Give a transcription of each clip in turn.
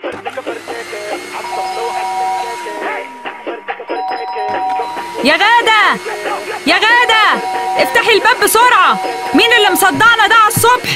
يا غادة يا غادة افتحي الباب بسرعة مين اللي مصدعنا ده على الصبح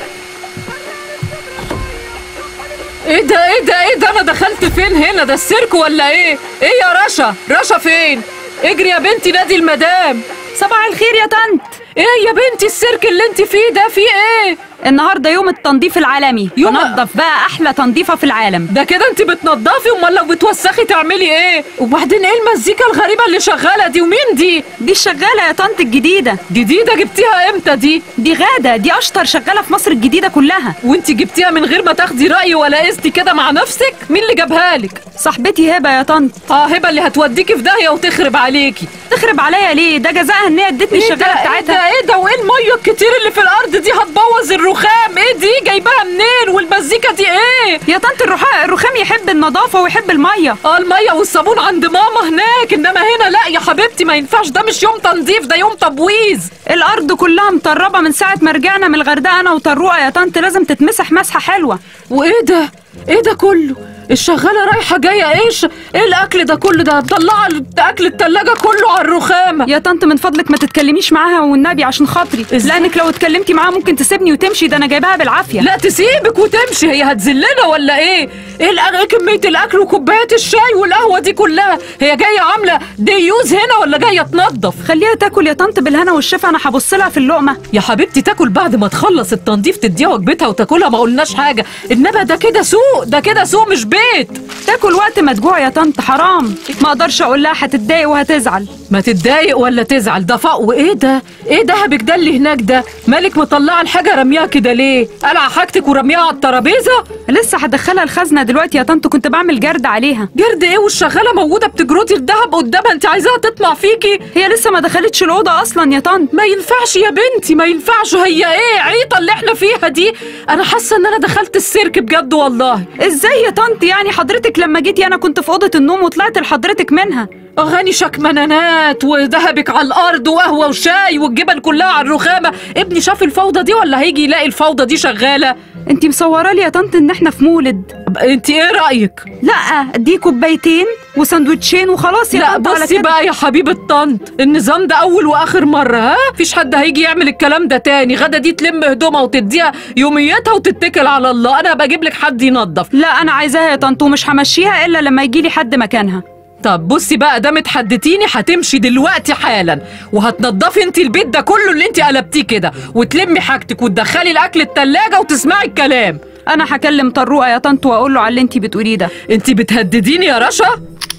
ايه ده ايه ده ايه ده انا دخلت فين هنا ده السيرك ولا ايه ايه يا رشا رشا فين اجري يا بنتي نادي المدام صباح الخير يا طنط ايه يا بنتي السيرك اللي انت فيه ده فيه ايه النهارده يوم التنظيف العالمي يوم- بنضف بقى احلى تنظيفه في العالم ده كده انت بتنضفي امال لو بتوسخي تعملي ايه وبعدين ايه المزيكا الغريبه اللي شغاله دي ومين دي دي الشغاله يا طنط الجديده جديده جبتيها امتى دي دي غاده دي اشطر شغاله في مصر الجديده كلها وانت جبتيها من غير ما تاخدي راي ولا قستي كده مع نفسك مين اللي جابها لك صاحبتي هبه يا طنط اه هبه اللي هتوديكي في داهيه وتخرب عليكي تخرب عليا ليه ده جزاها ان هي ادتني ايه ده الشغاله ايه بتاعتها ده ايه ده وايه الميه الكتير اللي في الارض دي هتبوظ الرخام ايه دي جايباها منين والمزيكا دي ايه يا طنط الرخام الرخام يحب النظافه ويحب الميه اه الميه والصابون عند ماما هناك انما هنا لا يا حبيبتي ما ينفعش ده مش يوم تنظيف ده يوم تبويظ الارض كلها مطربه من ساعه ما رجعنا من الغردقه انا وطروقه يا طنط لازم تتمسح مسحه حلوه وايه ده ايه ده كله الشغاله رايحه جايه ايش ايه الاكل ده كله ده مطلعه اكل التلاجة كله على الرخامه يا طنط من فضلك ما تتكلميش معاها والنبي عشان خاطري إزاي؟ لانك لو اتكلمتي معاها ممكن تسيبني وتمشي ده انا جايباها بالعافيه لا تسيبك وتمشي هي هتذلنا ولا ايه ايه الأ- إيه كميه الاكل وكوبايات الشاي والقهوه دي كلها هي جايه عامله ديوز هنا ولا جايه تنظف خليها تاكل يا طنط بالهنا والشفا انا هبص لها في اللقمه يا حبيبتي تاكل بعد ما تخلص التنظيف تديها وجبتها وتاكلها ما قلناش حاجه انما ده كده سوق ده كده سوق مش بيت تاكل وقت ما تجوع يا طنط حرام ما اقدرش اقول لها هتتضايق وهتزعل ما تتضايق ولا تزعل ده فوق وايه ده ايه دهبك ده اللي هناك ده مالك مطلعه الحاجه رميها كده ليه قلع حاجتك ورميها على الترابيزه لسه هدخلها الخزنه دلوقتي يا طنط كنت بعمل جرد عليها جرد ايه والشغاله موجوده بتجردي الدهب قدامها انت عايزاها تطمع فيكي هي لسه ما دخلتش الاوضه اصلا يا طنط ما ينفعش يا بنتي ما ينفعش هي ايه عيطه اللي احنا فيها دي انا حاسه ان انا دخلت السيرك بجد والله ازاي يا طنط يعني حضرتك لما جيتي انا كنت في اوضه النوم وطلعت لحضرتك منها اغاني شكمنانات وذهبك على الارض وقهوه وشاي والجبل كلها على الرخامه ابني شاف الفوضى دي ولا هيجي يلاقي الفوضى دي شغاله انت مصوره لي يا طنط ان احنا في مولد انت ايه رايك لا دي كوبايتين وسندوتشين وخلاص يا لا طنط على بصي كده بقى يا حبيبه طنط النظام ده اول واخر مره ها مفيش حد هيجي يعمل الكلام ده تاني غدا دي تلم هدومها وتديها يوميتها وتتكل على الله انا بجيب لك حد ينظف لا انا عايزاها يا طنط ومش همشيها الا لما يجي لي حد مكانها طب بصي بقى دام اتحدتيني هتمشي دلوقتي حالا وهتنضفي انت البيت ده كله اللي انت قلبتيه كده وتلمي حاجتك وتدخلي الاكل التلاجة وتسمعي الكلام انا هكلم طروقه يا طنط واقول له على اللي انت بتقوليه ده انت بتهدديني يا رشا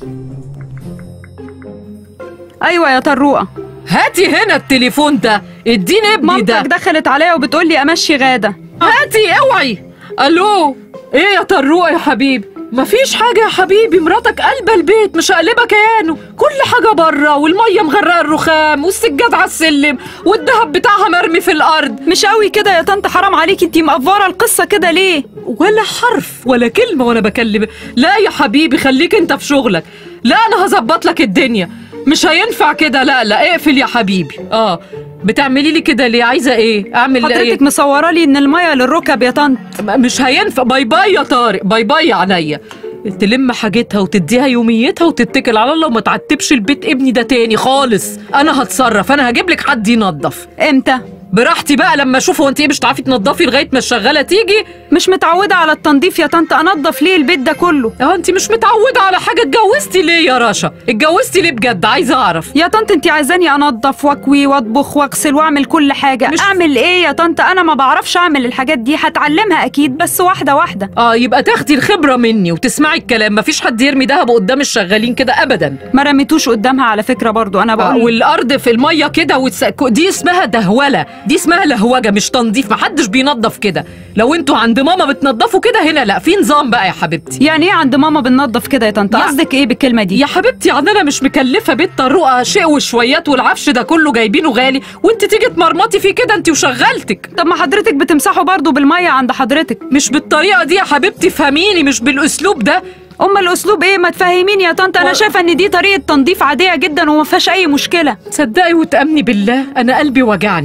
ايوه يا طروقه هاتي هنا التليفون ده اديني ابني مامتك ده دخلت عليا وبتقول لي امشي غاده هاتي اوعي الو ايه يا طروقه يا حبيبي مفيش حاجة يا حبيبي مراتك قلبة البيت مش قلبة كيانه كل حاجة بره والمية مغرقة الرخام والسجاد على السلم والدهب بتاعها مرمي في الأرض مش قوي كده يا طنط حرام عليكي انت مقفره القصه كده ليه ولا حرف ولا كلمة وأنا بكلم لا يا حبيبي خليك أنت في شغلك لا أنا هظبط لك الدنيا مش هينفع كده لا لا اقفل يا حبيبي اه بتعملي لي كده ليه عايزة ايه أعمل حضرتك ايه مصوره لي ان الميه للركب يا طنط م- مش هينفع باي باي يا طارق باي باي عليا تلم حاجتها وتديها يوميتها وتتكل على الله وما تعتبش البيت ابني ده تاني خالص انا هتصرف انا هجيب لك حد ينظف امتى براحتي بقى لما اشوف هو انت ايه مش تعرفي تنضفي لغايه ما الشغاله تيجي مش متعوده على التنظيف يا طنط انضف ليه البيت ده كله اه انت مش متعوده على حاجه اتجوزتي ليه يا رشا اتجوزتي ليه بجد عايزه اعرف يا طنط انت عايزاني انضف واكوي واطبخ واغسل واعمل كل حاجه مش- اعمل ايه يا طنط انا ما بعرفش اعمل الحاجات دي هتعلمها اكيد بس واحده واحده اه يبقى تاخدي الخبره مني وتسمعي الكلام مفيش حد يرمي دهب قدام الشغالين كده ابدا ما رميتوش قدامها على فكره برضو انا آه، بقول والارض في الميه كده والس... دي اسمها دهوله دي اسمها لهوجه مش تنظيف محدش بينظف كده لو انتوا عند ماما بتنظفوا كده هنا لا في نظام بقى يا حبيبتي يعني ايه عند ماما بننضف كده يا طنط يا- قصدك ايه بالكلمه دي يا حبيبتي يعني انا مش مكلفه بيت طروقه شيء وشويات والعفش ده كله جايبينه غالي وانت تيجي تمرمطي فيه كده انت وشغلتك طب ما حضرتك بتمسحه برضو بالميه عند حضرتك مش بالطريقه دي يا حبيبتي فهميني مش بالاسلوب ده اما الاسلوب ايه ما تفهميني يا طنط انا و- شايفه ان دي طريقه تنظيف عاديه جدا وما فيهاش اي مشكله تصدقي وتامني بالله انا قلبي وجعني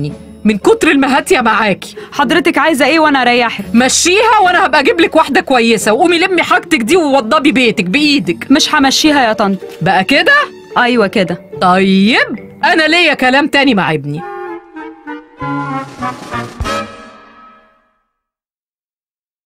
من كتر المهاتيه معاكي حضرتك عايزه ايه وانا اريحك مشيها وانا هبقى اجيب لك واحده كويسه وقومي لمي حاجتك دي ووضبي بيتك بايدك مش همشيها يا طنط بقى كده ايوه كده طيب انا ليا كلام تاني مع ابني